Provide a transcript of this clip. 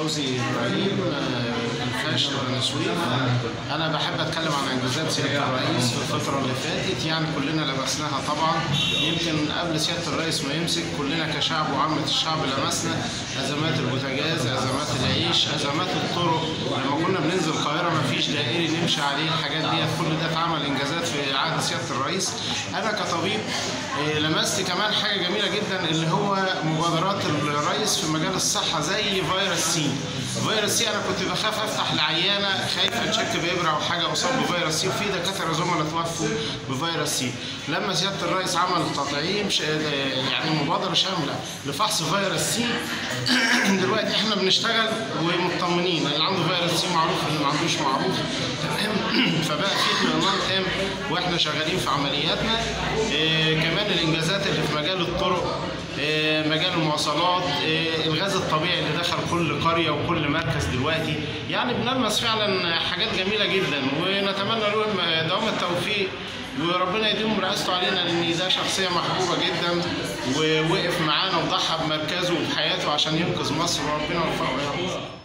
فوزي ابراهيم آه، الفاشل بني سويف انا بحب اتكلم عن انجازات سياده الرئيس في الفتره اللي فاتت يعني كلنا لمسناها طبعا يمكن قبل سياده الرئيس ما يمسك كلنا كشعب وعامه الشعب لمسنا ازمات البوتاجاز ازمات العيش ازمات الطرق لما كنا بننزل القاهره ما فيش دائري نمشي عليه الحاجات ديت كل ده اتعمل انجازات في عهد سياده الرئيس انا كطبيب آه، لمست كمان حاجه جميله جدا اللي هو مبادرات الرئيس في مجال الصحه زي فيروس سي فيروس سي انا كنت بخاف افتح لعيانه خايف اتشك بابره او حاجه اصاب بفيروس سي وفي دكاتره زملاء توفوا بفيروس سي لما سياده الرئيس عمل تطعيم ش- يعني مبادره شامله لفحص فيروس سي دلوقتي احنا بنشتغل ومطمنين اللي عنده فيروس سي معروف اللي ما عندوش معروف تمام فبقى في اطمئنان تام واحنا شغالين في عملياتنا إيه كمان الانجازات اللي في مجال الطرق إيه مجال المواصلات إيه الغاز الطبيعي اللي دخل كل قريه وكل مركز دلوقتي يعني بنلمس فعلا حاجات جميله جدا ونتمنى لهم دوام التوفيق وربنا يديم رئاسته علينا لان ده شخصيه محبوبه جدا ووقف معانا وضحى بمركزه وبحياته عشان ينقذ مصر وربنا يوفقه يا رب